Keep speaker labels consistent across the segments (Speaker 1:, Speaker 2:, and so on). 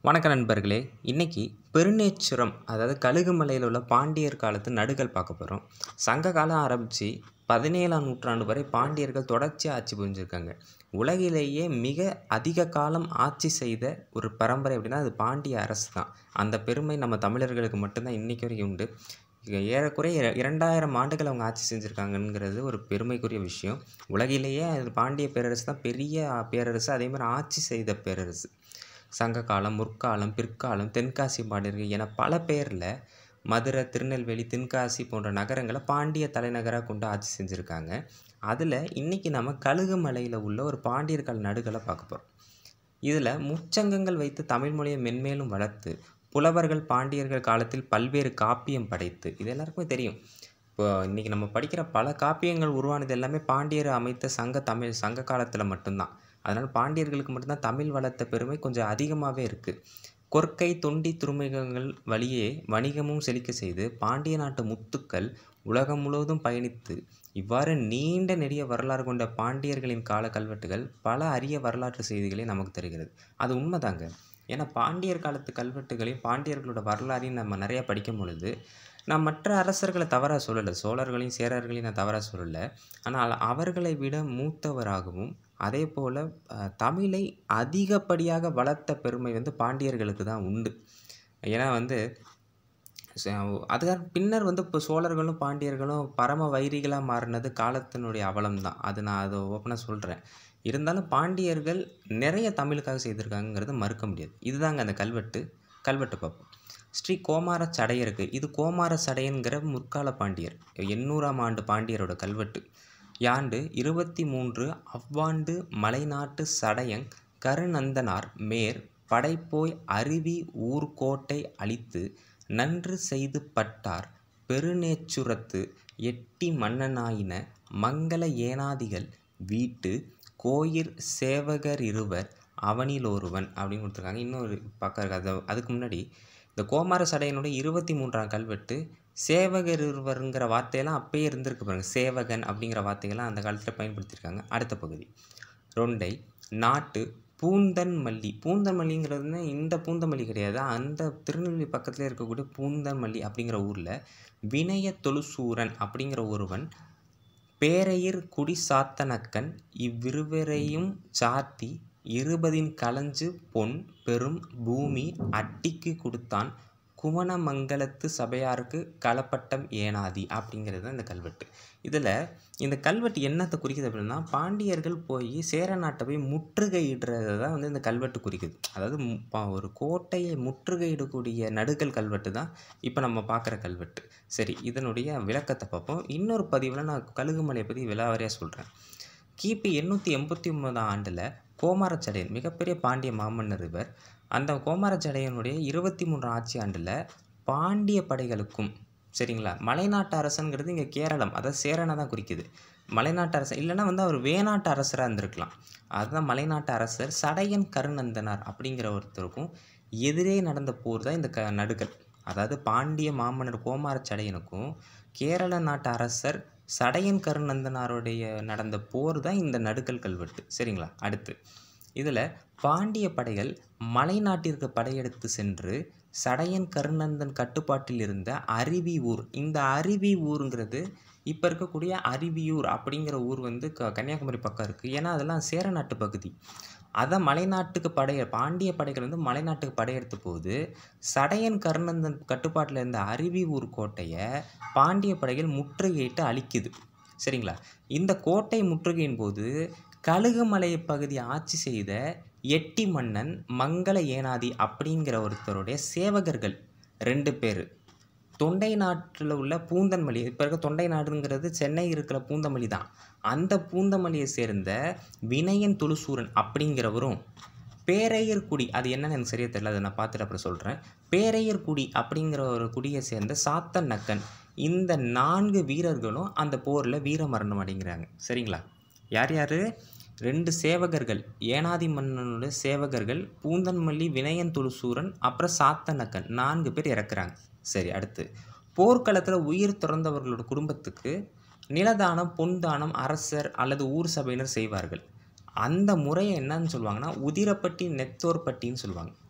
Speaker 1: வணக்கம் நண்பர்களே இன்றைக்கி பெருநேச்சுரம் அதாவது கழுகுமலையில் உள்ள பாண்டியர் காலத்து நடுகள் பார்க்க போகிறோம் சங்க காலம் ஆரம்பித்து பதினேழாம் நூற்றாண்டு வரை பாண்டியர்கள் தொடர்ச்சியாக ஆட்சி புரிஞ்சிருக்காங்க உலகிலேயே மிக அதிக காலம் ஆட்சி செய்த ஒரு பரம்பரை அப்படின்னா அது பாண்டிய அரசு தான் அந்த பெருமை நம்ம தமிழர்களுக்கு மட்டும்தான் இன்றைக்கி வரைக்கும் உண்டு இங்க ஏறக்குறைய இர- இரண்டாயிரம் ஆண்டுகள் அவங்க ஆட்சி செஞ்சுருக்காங்கங்கிறது ஒரு பெருமைக்குரிய விஷயம் உலகிலேயே அது பாண்டிய பேரரசு தான் பெரிய பேரரசு அதே மாதிரி ஆட்சி செய்த பேரரசு சங்க காலம் முற்காலம் பிற்காலம் தென்காசி பாண்டியர்கள் என பல பேரில் மதுரை திருநெல்வேலி தென்காசி போன்ற நகரங்களை பாண்டிய தலைநகராக கொண்டு ஆட்சி செஞ்சுருக்காங்க அதில் இன்றைக்கி நம்ம கழுகுமலையில் உள்ள ஒரு பாண்டியர் கால நடுகளை பார்க்க போகிறோம் இதில் முச்சங்கங்கள் வைத்து தமிழ் மொழியை மென்மேலும் வளர்த்து புலவர்கள் பாண்டியர்கள் காலத்தில் பல்வேறு காப்பியம் படைத்து இது எல்லாருக்குமே தெரியும் இப்போ இன்றைக்கி நம்ம படிக்கிற பல காப்பியங்கள் உருவானது எல்லாமே பாண்டியர் அமைத்த சங்க தமிழ் சங்க காலத்தில் மட்டும்தான் அதனால் பாண்டியர்களுக்கு மட்டும்தான் தமிழ் வளர்த்த பெருமை கொஞ்சம் அதிகமாகவே இருக்குது கொற்கை தொண்டி துறைமுகங்கள் வழியே வணிகமும் செழிக்க செய்து பாண்டிய நாட்டு முத்துக்கள் உலகம் முழுவதும் பயணித்து இவ்வாறு நீண்ட நெடிய வரலாறு கொண்ட பாண்டியர்களின் கால கல்வெட்டுகள் பல அரிய வரலாற்று செய்திகளை நமக்கு தருகிறது அது உண்மைதாங்க ஏன்னா பாண்டியர் காலத்து கல்வெட்டுகளையும் பாண்டியர்களோட வரலாறையும் நம்ம நிறையா படிக்கும் பொழுது நான் மற்ற அரசர்களை தவறாக சொல்லலை சோழர்களையும் சேரர்களையும் நான் தவறாக சொல்லலை ஆனால் அவர்களை விட மூத்தவராகவும் அதே போல் அஹ், தமிழை அதிகப்படியாக வளர்த்த பெருமை வந்து பாண்டியர்களுக்கு தான் உண்டு ஏன்னா வந்து ச- அதுதான் பின்னர் வந்து இப்போ சோழர்களும் பாண்டியர்களும் பரம வைரிகளாக மாறினது காலத்தினுடைய அவலம் தான் அது நான் அதை ஓப்பனாக சொல்கிறேன் இருந்தாலும் பாண்டியர்கள் நிறைய தமிழுக்காக செய்திருக்காங்கிறது மறுக்க முடியாது இதுதாங்க அந்த கல்வெட்டு கல்வெட்டு பார்ப்போம் ஸ்ரீ கோமார சடையருக்கு இது கோமார சடையன்கிற முற்கால பாண்டியர் எண்ணூறாம் ஆண்டு பாண்டியரோட கல்வெட்டு யாண்டு இருபத்தி மூன்று அவ்வாண்டு மலைநாட்டு சடையங் கருநந்தனார் மேற் படைப்போய் அருவி ஊர்கோட்டை அழித்து நன்று செய்து பட்டார் பெருநேச்சுரத்து எட்டி மன்னனாயின மங்கள ஏனாதிகள் வீட்டு கோயிற் சேவகர் இருவர் அவனிலொருவன் அப்படின்னு கொடுத்துருக்காங்க இன்னொரு பக்கம் இருக்கு அது அதுக்கு முன்னாடி இந்த கோமார சடையனுடைய இருபத்தி மூன்றாம் கல்வெட்டு சேவகர் இருவருங்கிற வார்த்தையெல்லாம் அப்பயே இருந்திருக்கு பாருங்க சேவகன் அப்படிங்கிற வார்த்தைகள்லாம் அந்த காலத்தில் பயன்படுத்தியிருக்காங்க அடுத்த பகுதி ரொண்டை நாட்டு பூந்தன் மல்லி பூந்தன் மல்லிங்கிறது இந்த பூந்தமல்லி கிடையாது அந்த திருநெல்வேலி பக்கத்தில் இருக்கக்கூடிய பூந்தன் மல்லி அப்படிங்கிற ஊரில் வினய தொழுசூரன் அப்படிங்கிற ஒருவன் பேரையர் குடி சாத்தனக்கன் இவ்விருவரையும் சாத்தி இருபதின் களஞ்சு பொன் பெரும் பூமி அட்டிக்கு கொடுத்தான் குமணமங்கலத்து சபையாருக்கு களப்பட்டம் ஏனாதி அப்படிங்கிறது தான் இந்த கல்வெட்டு இதில் இந்த கல்வெட்டு என்னத்தை குறிக்குது அப்படின்னா பாண்டியர்கள் போய் சேர நாட்டை போய் முற்றுகையிடுறதை தான் வந்து இந்த கல்வெட்டு குறிக்குது அதாவது மு- பா- ஒரு கோட்டையை முற்றுகையிடக்கூடிய நடுக்கல் கல்வெட்டு தான் இப்போ நம்ம பார்க்குற கல்வெட்டு சரி இதனுடைய விளக்கத்தை பார்ப்போம் இன்னொரு பதிவில் நான் கழுகுமலையை பற்றி விலாவாரியாக சொல்கிறேன் கிபி எண்ணூற்றி எண்பத்தி ஒன்பதாம் ஆண்டில் கோமாரச்சடையன் மிகப்பெரிய பாண்டிய மாமன்னர் இவர் அந்த கோமாரச்சடையனுடைய இருபத்தி மூன்று ஆட்சி ஆண்டில் பாண்டிய படைகளுக்கும் சரிங்களா மலைநாட்டு அரசன்கிறது இங்கே கேரளம் அதாவது சேரனை தான் குறிக்குது மலைநாட்டு அரசன் இல்லைன்னா வந்து அவர் வேணாட்டு அரசராக இருந்திருக்கலாம் அதுதான் மலைநாட்டு அரசர் சடையன் கருநந்தனார் அப்படிங்கிற ஒருத்தருக்கும் எதிரே நடந்த போர் தான் இந்த க நடுகள் அதாவது பாண்டிய மாமன்னர் கோமார சடையனுக்கும் கேரள நாட்டு அரசர் சடையன் கருநந்தனாருடைய நடந்த போர் தான் இந்த நடுக்கல் கல்வெட்டு சரிங்களா அடுத்து இதில் பாண்டிய படைகள் மலைநாட்டிற்கு படையெடுத்து சென்று சடையன் கருநந்தன் கட்டுப்பாட்டில் இருந்த அருவி ஊர் இந்த அருவி ஊருங்கிறது இப்போ இருக்கக்கூடிய அருவியூர் அப்படிங்கிற ஊர் வந்து க கன்னியாகுமரி பக்கம் இருக்குது ஏன்னா அதெல்லாம் சேர நாட்டு பகுதி அதை மலைநாட்டுக்கு படைய பாண்டிய படைகள் வந்து மலைநாட்டுக்கு படையெடுத்த போது சடையன் கருநந்தன் கட்டுப்பாட்டில் இருந்த அருவி ஊர் கோட்டையை பாண்டிய படைகள் முற்றுகையிட்டு அழிக்குது சரிங்களா இந்த கோட்டை முற்றுகையின் போது கழுகுமலை பகுதி ஆட்சி செய்த எட்டி மன்னன் மங்கள ஏனாதி அப்படிங்கிற ஒருத்தருடைய சேவகர்கள் ரெண்டு பேர் தொண்டை நாட்டில் உள்ள பூந்தன்மல்லி இப்போ இருக்க தொண்டை நாடுங்கிறது சென்னை இருக்கிற பூந்தமல்லி தான் அந்த பூந்தமல்லியை சேர்ந்த வினயன் துளுசூரன் அப்படிங்கிறவரும் பேரையர் குடி அது என்னன்னு எனக்கு சரியா தெரியல அதை நான் பார்த்துட்டு அப்புறம் சொல்கிறேன் பேரையர் குடி அப்படிங்கிற ஒரு குடியை சேர்ந்த சாத்தன் நக்கன் இந்த நான்கு வீரர்களும் அந்த போரில் வீரமரணம் அடைங்கிறாங்க சரிங்களா யார் யார் ரெண்டு சேவகர்கள் ஏனாதி மன்னனோட சேவகர்கள் பூந்தன்மல்லி வினயன் துளுசூரன் அப்புறம் சாத்தனக்கன் நான்கு பேர் இறக்குறாங்க சரி அடுத்து போர்க்களத்தில் உயிர் துறந்தவர்களோட குடும்பத்துக்கு நிலதானம் பொன் தானம் அரசர் அல்லது ஊர் சபையினர் செய்வார்கள் அந்த முறையை என்னன்னு சொல்லுவாங்கன்னா உதிரப்பட்டி நெத்தோர்பட்டின்னு சொல்லுவாங்க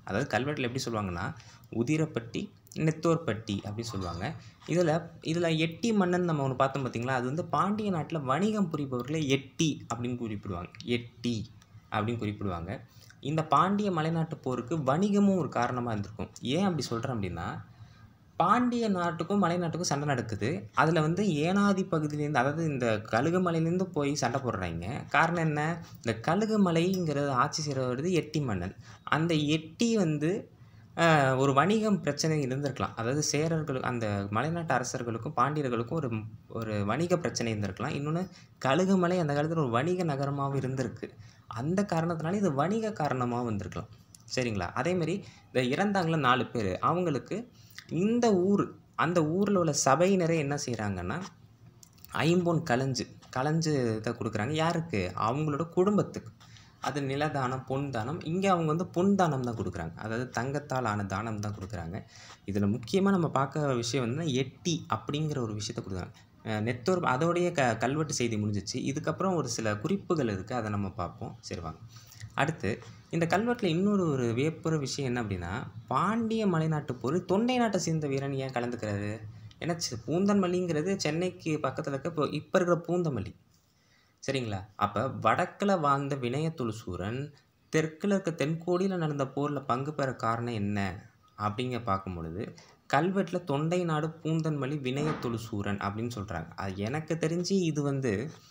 Speaker 1: அதாவது கல்வெட்டில் எப்படி சொல்லுவாங்கன்னா உதிரப்பட்டி நெத்தோர்பட்டி அப்படி சொல்லுவாங்க இதில் இதில் எட்டி மன்னன் நம்ம ஒன்று பார்த்தோம் பார்த்தீங்களா அது வந்து பாண்டிய நாட்டில் வணிகம் புரிபவர்களை எட்டி அப்படின்னு குறிப்பிடுவாங்க எட்டி அப்படின்னு குறிப்பிடுவாங்க இந்த பாண்டிய மலைநாட்டு போருக்கு வணிகமும் ஒரு காரணமாக இருந்திருக்கும் ஏன் அப்படி சொல்கிறேன் அப்படின்னா பாண்டிய நாட்டுக்கும் மலைநாட்டுக்கும் சண்டை நடக்குது அதில் வந்து ஏனாதி பகுதியிலேருந்து அதாவது இந்த கழுகுமலையிலேருந்து போய் சண்டை போடுறாங்க காரணம் என்ன இந்த கழுகுமலைங்கிறது ஆட்சி செய்கிறது எட்டி மன்னன் அந்த எட்டி வந்து ஆஹ், ஒரு வணிகம் பிரச்சனை இருந்திருக்கலாம் அதாவது சேரர்கள் அந்த மலைநாட்டு அரசர்களுக்கும் பாண்டியர்களுக்கும் ஒரு ஒரு வணிக பிரச்சனை இருந்திருக்கலாம் இன்னொன்று கழுகுமலை அந்த காலத்தில் ஒரு வணிக நகரமாகவும் இருந்திருக்கு அந்த காரணத்தினால இது வணிக காரணமாகவும் வந்திருக்கலாம் சரிங்களா அதேமாரி இந்த இறந்தாங்கள நாலு பேர் அவங்களுக்கு இந்த ஊர் அந்த ஊரில் உள்ள சபையினரே என்ன செய்கிறாங்கன்னா ஐம்பொன் கலஞ்சு கலஞ்சு இதை கொடுக்குறாங்க யாருக்கு அவங்களோட குடும்பத்துக்கு அது நிலதானம் பொன் தானம் இங்கே அவங்க வந்து பொன் தானம் தான் கொடுக்குறாங்க அதாவது தங்கத்தால் ஆன தானம் தான் கொடுக்குறாங்க இதில் முக்கியமாக நம்ம பார்க்க விஷயம் வந்து எட்டி அப்படிங்கிற ஒரு விஷயத்த கொடுக்குறாங்க அஹ் நெத்தோர் அதோடைய க கல்வெட்டு செய்தி முடிஞ்சிச்சு இதுக்கப்புறம் ஒரு சில குறிப்புகள் இருக்குது அதை நம்ம பார்ப்போம் சரி வாங்க அடுத்து இந்த கல்வெட்டில் இன்னொரு ஒரு வியப்புற விஷயம் என்ன அப்படின்னா பாண்டிய மலைநாட்டு போர் தொண்டை நாட்டை சேர்ந்த வீரன் ஏன் கலந்துக்கிறாரு ஏன்னா சி- பூந்தமல்லிங்கிறது சென்னைக்கு பக்கத்தில் இருக்க இப்போ இப்போ இருக்கிற பூந்தமல்லி சரிங்களா அப்போ வடக்கில் வாழ்ந்த வினயத்துள் சூரன் தெற்கில் இருக்க தென்கோடியில் நடந்த போரில் பங்கு பெற காரணம் என்ன அப்படிங்க பார்க்கும் பொழுது கல்வெட்டில் தொண்டை நாடு பூந்தன்மல்லி வினயத்துள் சூரன் அப்படின்னு சொல்கிறாங்க அது எனக்கு தெரிஞ்சு இது வந்து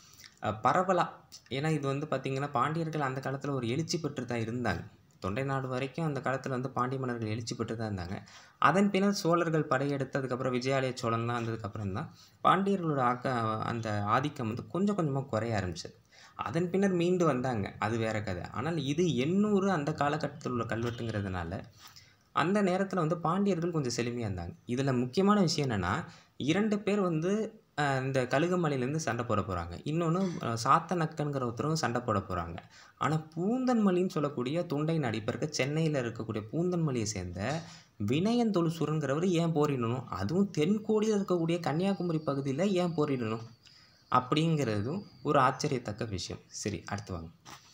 Speaker 1: பரவலாக ஏன்னா இது வந்து பார்த்திங்கன்னா பாண்டியர்கள் அந்த காலத்தில் ஒரு எழுச்சி பெற்று தான் இருந்தாங்க தொண்டை நாடு வரைக்கும் அந்த காலத்தில் வந்து பாண்டிய மன்னர்கள் எழுச்சி பெற்று தான் இருந்தாங்க அதன் பின்னர் சோழர்கள் படையெடுத்து அதுக்கப்புறம் விஜயாலய சோழன்லாம் வந்ததுக்கப்புறம் தான் பாண்டியர்களோட ஆக்க அந்த ஆதிக்கம் வந்து கொஞ்சம் கொஞ்சமாக குறைய ஆரம்பிச்சது அதன் பின்னர் மீண்டு வந்தாங்க அது வேற கதை ஆனால் இது எண்ணூறு அந்த காலகட்டத்தில் உள்ள கல்வெட்டுங்கிறதுனால அந்த நேரத்தில் வந்து பாண்டியர்கள் கொஞ்சம் செழுமையாக இருந்தாங்க இதில் முக்கியமான விஷயம் என்னென்னா இரண்டு பேர் வந்து அஹ், இந்த கழுகுமலையிலேருந்து சண்டை போட போகிறாங்க இன்னொன்று சாத்த நக்கன்கிற ஒருத்தரும் சண்டை போட போகிறாங்க ஆனால் பூந்தன்மலின்னு சொல்லக்கூடிய தொண்டை நாடு இப்போ இருக்க சென்னையில் இருக்கக்கூடிய பூந்தன்மலியை சேர்ந்த வினயன் தொழுசூரங்கிறவர் ஏன் போரிடணும் அதுவும் தென்கோடியில் இருக்கக்கூடிய கன்னியாகுமரி பகுதியில் ஏன் போரிடணும் அப்படிங்கிறதும் ஒரு ஆச்சரியத்தக்க விஷயம் சரி அடுத்து வாங்க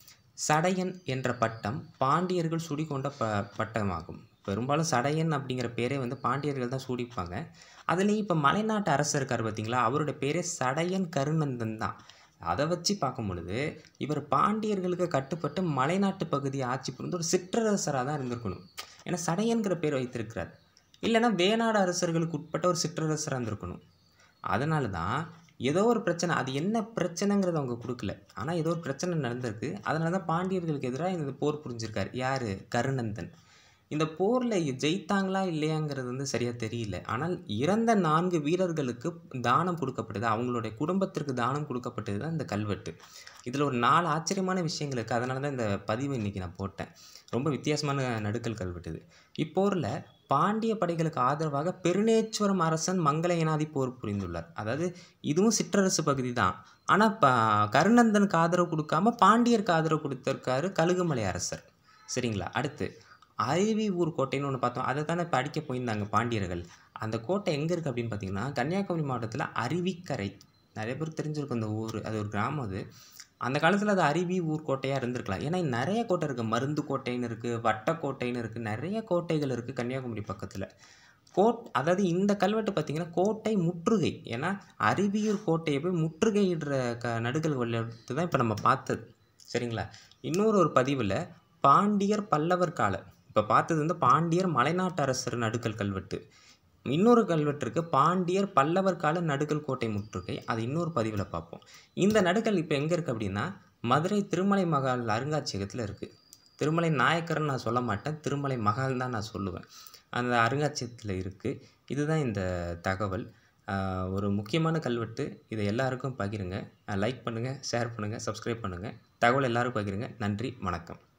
Speaker 1: சடையன் என்ற பட்டம் பாண்டியர்கள் சூடிக்கொண்ட ப பட்டமாகும் பெரும்பாலும் சடையன் அப்படிங்கிற பேரே வந்து பாண்டியர்கள் தான் சூடிப்பாங்க அதுலேயும் இப்போ மலைநாட்டு அரசர் இருக்கார் பார்த்தீங்களா அவரோட பேரே சடையன் கருநந்தன் தான் அதை வச்சு பார்க்கும் பொழுது இவர் பாண்டியர்களுக்கு கட்டுப்பட்டு மலைநாட்டு பகுதியை ஆட்சி புரிந்து ஒரு சிற்றரசராக தான் இருந்திருக்கணும் ஏன்னா சடையன்கிற பேர் வைத்திருக்கிறார் இல்லைன்னா வேணாடு அரசர்களுக்கு உட்பட்ட ஒரு சிற்றரசராக இருந்திருக்கணும் அதனால தான் ஏதோ ஒரு பிரச்சனை அது என்ன பிரச்சனைங்கிறத அவங்க கொடுக்கல ஆனால் ஏதோ ஒரு பிரச்சனை நடந்திருக்கு அதனால தான் பாண்டியர்களுக்கு எதிராக இந்த போர் புரிஞ்சிருக்காரு யார் கருநந்தன் இந்த போரில் ஜெயித்தாங்களா இல்லையாங்கிறது வந்து சரியாக தெரியல ஆனால் இறந்த நான்கு வீரர்களுக்கு தானம் கொடுக்கப்பட்டது அவங்களுடைய குடும்பத்திற்கு தானம் கொடுக்கப்பட்டது தான் இந்த கல்வெட்டு இதில் ஒரு நாலு ஆச்சரியமான விஷயங்கள் இருக்குது அதனால தான் இந்த பதிவு இன்றைக்கி நான் போட்டேன் ரொம்ப வித்தியாசமான நடுக்கல் கல்வெட்டு இது இப்போரில் பாண்டிய படைகளுக்கு ஆதரவாக பெருநேச்சுவரம் அரசன் மங்கள ஏனாதி போர் புரிந்துள்ளார் அதாவது இதுவும் சிற்றரசு பகுதி தான் ஆனால் ப கருநந்தனுக்கு ஆதரவு கொடுக்காம பாண்டியருக்கு ஆதரவு கொடுத்திருக்காரு கழுகுமலை அரசர் சரிங்களா அடுத்து அருவி ஊர் கோட்டைன்னு ஒன்று பார்த்தோம் அதை தானே இப்போ அடிக்க போயிருந்தாங்க பாண்டியர்கள் அந்த கோட்டை எங்கே இருக்குது அப்படின்னு பார்த்தீங்கன்னா கன்னியாகுமரி மாவட்டத்தில் அருவிக்கரை நிறைய பேர் தெரிஞ்சிருக்கும் இந்த ஊர் அது ஒரு கிராமம் அது அந்த காலத்தில் அது அருவி ஊர் கோட்டையாக இருந்திருக்கலாம் ஏன்னா நிறைய கோட்டை இருக்குது மருந்து கோட்டைன்னு இருக்குது வட்டக்கோட்டைன்னு இருக்குது நிறைய கோட்டைகள் இருக்குது கன்னியாகுமரி பக்கத்தில் கோட் அதாவது இந்த கல்வெட்டு பார்த்தீங்கன்னா கோட்டை முற்றுகை ஏன்னா அருவியூர் கோட்டையை போய் முற்றுகையிடுற க நடுகள் வழித்து தான் இப்போ நம்ம பார்த்தது சரிங்களா இன்னொரு ஒரு பதிவில் பாண்டியர் பல்லவர் கால இப்போ பார்த்தது வந்து பாண்டியர் மலைநாட்டு அரசர் நடுக்கல் கல்வெட்டு இன்னொரு கல்வெட்டு இருக்கு பாண்டியர் பல்லவர் கால நடுக்கல் கோட்டை முற்றுகை அது இன்னொரு பதிவில் பார்ப்போம் இந்த நடுக்கல் இப்போ எங்கே இருக்குது அப்படின்னா மதுரை திருமலை மகால் அருங்காட்சியகத்தில் இருக்குது திருமலை நாயக்கர்னு நான் சொல்ல மாட்டேன் திருமலை மகால் தான் நான் சொல்லுவேன் அந்த அருங்காட்சியகத்தில் இருக்குது இதுதான் இந்த தகவல் ஆஹ் ஒரு முக்கியமான கல்வெட்டு இதை எல்லாருக்கும் பகிருங்க லைக் பண்ணுங்கள் ஷேர் பண்ணுங்கள் சப்ஸ்கிரைப் பண்ணுங்கள் தகவல் எல்லாருக்கும் பகிருங்க நன்றி வணக்கம்